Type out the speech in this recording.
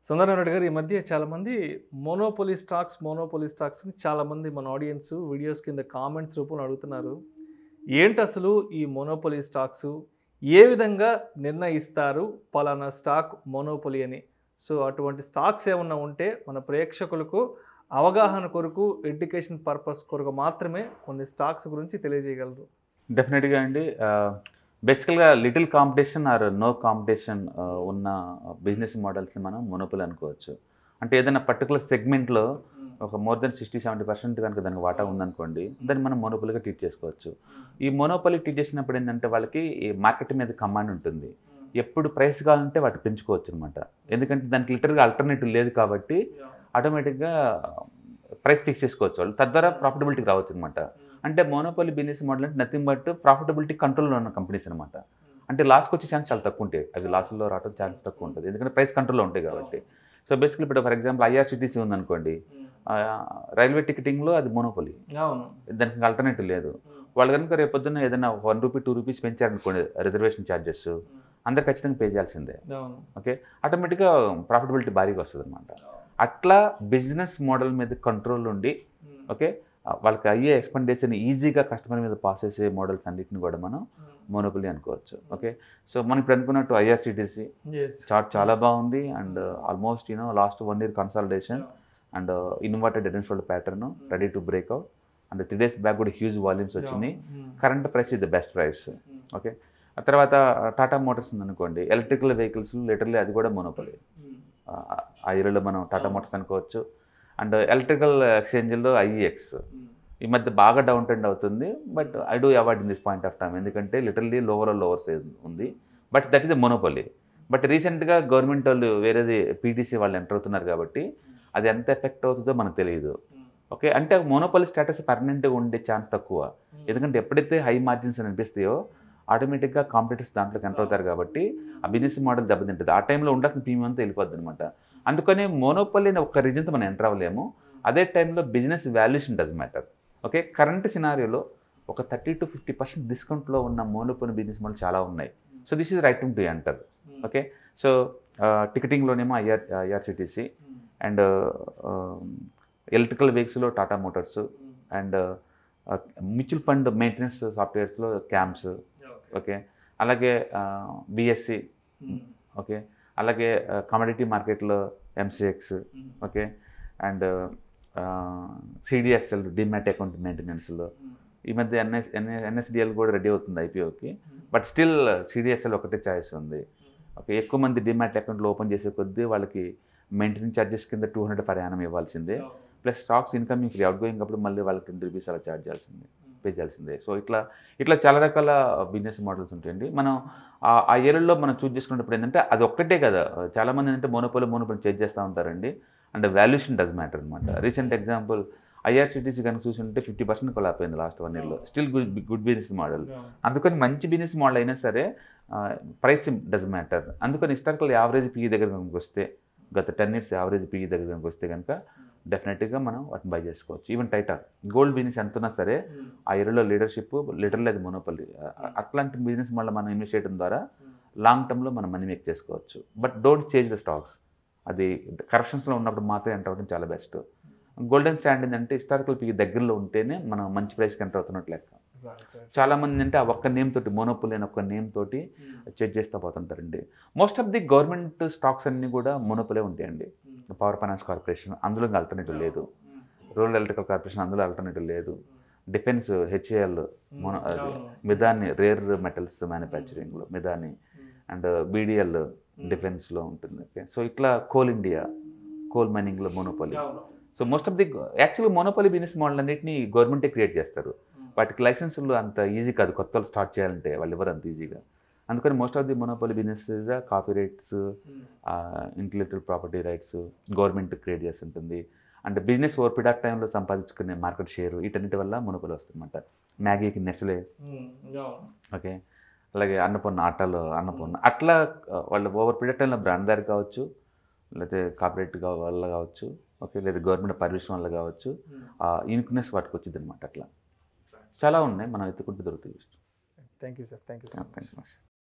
సుందరరావు రెడ్డి గారు ఈ మధ్య చాలామంది మోనోపోలీ స్టాక్స్ మోనోపోలీ స్టాక్స్ని చాలామంది మన ఆడియన్స్ వీడియోస్ కింద కామెంట్స్ రూపంలో అడుగుతున్నారు ఏంటి అసలు ఈ మోనోపోలీ స్టాక్స్ ఏ విధంగా నిర్ణయిస్తారు పలానా స్టాక్ మోనోపోలీ అని సో అటువంటి స్టాక్స్ ఏమన్నా ఉంటే మన ప్రేక్షకులకు అవగాహన కొరకు ఎడ్యుకేషన్ పర్పస్ కొరకు మాత్రమే కొన్ని స్టాక్స్ గురించి తెలియజేయగలరు డెఫినెట్గా అండి బేసికల్గా little competition or no competition ఉన్న బిజినెస్ మోడల్స్ని మనం మొనోపుల్ అనుకోవచ్చు అంటే ఏదైనా పర్టికులర్ సెగ్మెంట్లో ఒక more than sixty seventy percent కనుక దానికి వాటా ఉందనుకోండి దాన్ని మనం మొనోపుల్గా ట్రీట్ చేసుకోవచ్చు ఈ మొనోపలి ట్రీట్ చేసినప్పుడు ఏంటంటే వాళ్ళకి ఈ మార్కెట్ మీద కమాండ్ ఉంటుంది ఎప్పుడు ప్రైస్ కావాలంటే వాటి పెంచుకోవచ్చు అనమాట ఎందుకంటే దానికి లిటర్గా ఆల్టర్నేటివ్ లేదు కాబట్టి ఆటోమేటిక్గా ప్రైస్ ఫిక్స్ చేసుకోవచ్చు వాళ్ళు తద్వారా ప్రాఫిటబిలిటీకి రావచ్చు అనమాట అంటే మోనోపలి బిజినెస్ మోడల్ అంటే నథింగ్ బట్ ప్రాఫిటబిలిటీ కంట్రోల్లో ఉన్న కంపెనీస్ అనమాట అంటే లాస్కి వచ్చే ఛాన్స్ చాలా తక్కువ ఉంటాయి అవి లాస్లో రావడం ఛాన్స్ తక్కువ ఉంటుంది ఎందుకంటే ప్రైస్ కంట్రోల్లో ఉంటాయి కాబట్టి సో బేసిక్లీ ఇప్పుడు ఫర్ ఎగ్జాంపుల్ ఐఆర్సిటీసీ ఉందనుకోండి ఆ, రైల్వే టికెటింగ్లో అది మోనోపలి అవును దానికి ఆల్టర్నేటివ్ లేదు వాళ్ళు కనుక రేపు పొద్దున్న ఏదైనా వన్ రూపీ టూ రూపీస్ పెంచారనుకోండి రిజర్వేషన్ ఛార్జెస్ అందరు ఖచ్చితంగా పే చేయాల్సిందే అవును ఓకే ఆటోమేటిక్గా ప్రాఫిటబిలిటీ భారీగా వస్తుంది అనమాట అట్లా బిజినెస్ మోడల్ మీద కంట్రోల్ ఉండి ఓకే ఆ, వాళ్ళకి అయ్యే ఎక్స్పెండిచర్ని ఈజీగా కస్టమర్ మీద పాస్ చేసే మోడల్స్ అన్నిటిని కూడా మనం మోనోపలి అనుకోవచ్చు ఓకే సో మనం ఇప్పుడు అనుకున్నట్టు ఐఆర్సిటీసీ ఎస్ చార్ట్ చాలా బాగుంది and almost you know last one year consultation and inverted head and shoulder pattern ready to breakout and three days back కూడా హ్యూజ్ వాల్యూమ్స్ వచ్చినాయి కరెంట్ ప్రైస్ ఇది ద బెస్ట్ ప్రైస్ ఓకే ఆ తర్వాత టాటా మోటార్స్ ఉందనుకోండి ఎలక్ట్రికల్ వెహికల్స్ లిటర్లీ అది కూడా మోనోపలి ఆ ఇయర్లో మనం టాటా మోటార్స్ అనుకోవచ్చు అండ్ ఎలక్ట్రికల్ ఎక్స్చేంజ్లో ఐఈఎక్స్ ఈ మధ్య బాగా డౌన్ ట్రెండ్ అవుతుంది but I do avoid in this point of time ఎందుకంటే లిటర్లీ లోవర్ లోవర్ సైజ్ ఉంది but that is a monopoly but రీసెంట్గా గవర్నమెంట్ వాళ్ళు వేరేది పీటీసీ వాళ్ళు ఎంటర్ అవుతున్నారు కాబట్టి అది ఎంత ఎఫెక్ట్ అవుతుందో మనకు తెలియదు ఓకే అంటే మోనోపలి స్టేటస్ పర్మనెంట్గా ఉండే ఛాన్స్ తక్కువ ఎందుకంటే ఎప్పుడైతే హై మార్జిన్స్ అని అనిపిస్తాయో ఆటోమేటిక్గా కాంపిటీటర్స్ దాంట్లోకి ఎంటర్ అవుతారు కాబట్టి ఆ బిజినెస్ మోడల్ దెబ్బతింటుంది ఆ టైంలో ఉండాల్సిన ప్రీమియం అంతా వెళ్ళిపోద్ది అనమాట అందుకని మోనోపల్లి అనే ఒక రీజన్తో మనం ఎంటర్ అవ్వలేము అదే టైంలో business valuation does matter okay current సినారియోలో ఒక థర్టీ టు ఫిఫ్టీ పర్సెంట్ డిస్కౌంట్లో ఉన్న మోనోపల్లి బిజినెస్ మోడల్ చాలా ఉన్నాయి so this is right to అంటారు ఓకే సో టికెటింగ్లోనేమో ఐఆర్ ఐఆర్సిటీసీ అండ్ ఎలక్ట్రికల్ వెహికల్స్లో Tata Motors and mutual fund maintenance సాఫ్ట్వేర్స్లో క్యాంప్స్ ఓకే అలాగే బిఎస్సి ఓకే అలాగే కమోడిటీ మార్కెట్లో MCX okay and CDSL demat account మెయింటెనెన్స్లో ఈ మధ్య ఎన్ఎస్ ఎన్ఎస్డిఎల్ కూడా రెడీ అవుతుంది ఐపీఓకి బట్ స్టిల్ సిడిఎస్ఎల్ ఒకటే చాయిస్ ఉంది ఓకే ఎక్కువ మంది డిమాట్ అకౌంట్లు ఓపెన్ చేసే కొద్దీ వాళ్ళకి మెయింటెనెన్స్ ఛార్జెస్ కింద టూ హండ్రెడ్ పర్ యానం ఇవ్వాల్సిందే plus stocks incoming free outgoing అప్పుడు మళ్ళీ వాళ్ళకి ట్వంటీ రూపీస్ అలా ఛార్జ్ చేయాల్సిందే పే చేయాల్సిందే సో ఇట్లా ఇట్లా చాలా రకాల బిజినెస్ మోడల్స్ ఉంటాయండి మనం ఆ- ఆ ఏరియాలో మనం చూస్ చేసుకున్నప్పుడు ఏంటంటే అది ఒక్కటే కదా చాలామంది ఏంటంటే మోనోపోలి మోనోపోలి చేంజ్ చేస్తూ ఉంటారండి అండ్ వాల్యుయేషన్ డస్ మ్యాటర్ అనమాట రీసెంట్ ఎగ్జాంపుల్ ఐఆర్సిటీసీ కనుక చూసుంటే ఫిఫ్టీ పర్సెంట్ కొలాప్ అయింది లాస్ట్ వన్ ఇయర్లో still good good business model అందుకని మంచి బిజినెస్ మోడల్ అయినా సరే ప్రైస్ డస్ మ్యాటర్ అందుకని హిస్టారికల్ యావరేజ్ పీఈ దగ్గర కనుక వస్తే గత టెన్ ఇయర్స్ యావరేజ్ పీఈ దగ్గర కనుక వస్తే కనుక డెఫినెట్గా మనం వాటిని బై చేసుకోవచ్చు ఈవెన్ టైటా గోల్డ్ బిజినెస్ ఎంత ఉన్నా సరే ఆ ఇయర్లో లీడర్షిప్ లిటరల్ అది మొనోపల్లి అట్లాంటి బిజినెస్ మళ్ళీ మనం ఇన్వెస్ట్ చేయడం ద్వారా లాంగ్ టర్మ్లో మనం మనీ మేక్ చేసుకోవచ్చు but don't change the stocks అది కరెక్షన్స్లో ఉన్నప్పుడు మాత్రమే ఎంటర్ అవ్వడం చాలా బెస్ట్ గోల్డెన్ స్టాండ్ ఏంటంటే హిస్టారికల్ పీకి దగ్గరలో ఉంటేనే మనం మంచి ప్రైస్కి ఎంటర్ అవుతున్నట్లు లెక్క చాలా మంది అంటే ఆ ఒక్క నేమ్ తోటి మోనోపుల్ అనే ఒక్క నేమ్ తోటి చెక్ చేస్తూ పోతుంటారండి most of the government stocks అన్నీ కూడా మోనోపులే ఉంటాయండి పవర్ ఫైనాన్స్ కార్పొరేషన్ అందులో ఇంకా ఆల్టర్నేటివ్ లేదు రూరల్ ఎలక్ట్రికల్ కార్పొరేషన్ అందులో ఆల్టర్నేటివ్ లేదు డిఫెన్స్ హెచ్ఏఎల్ మోనో అది మిదాని రేర్ మెటల్స్ మ్యానుఫ్యాక్చరింగ్లో మిదాని అండ్ బీడిఎల్ డిఫెన్స్లో ఉంటుంది ఓకే సో ఇట్లా కోల్ ఇండియా కోల్ మైనింగ్లో monopoly so most of the యాక్చువల్గా మోనోపలి బిజినెస్ మోడల్ అన్నింటినీ గవర్నమెంటే క్రియేట్ చేస్తారు వాటికి లైసెన్సులు అంత ఈజీ కాదు కొత్త వాళ్ళు స్టార్ట్ చేయాలంటే వాళ్ళు ఎవరు అంత ఈజీగా అందుకని most of the monopoly business copyrights intellectual property rights government create చేస్తుంటుంది and business over period of టైంలో సంపాదించుకునే మార్కెట్ షేర్ వీటన్నిటి వల్ల మునుపలు వస్తుందన్నమాట మ్యాగీకి నెస్లే ఓకే అలాగే అన్నపూర్ణ ఆటలో అన్నపూర్ణ అట్లా ఆ, వాళ్ళు ఓవర్ పీరియడ్ టైంలో బ్రాండ్ దారి కావచ్చు లేకపోతే కార్పొరేట్ వల్ల కావచ్చు ఓకే లేదా గవర్నమెంట్ పర్మిషన్ వల్ల కావచ్చు ఆ యూనిక్నెస్ వాటికి వచ్చింది అనమాట అట్లా చాలా ఉన్నాయి మనం ఎత్తుకుంటూ దొరుకుతాయి thank you sir thank you so much thank you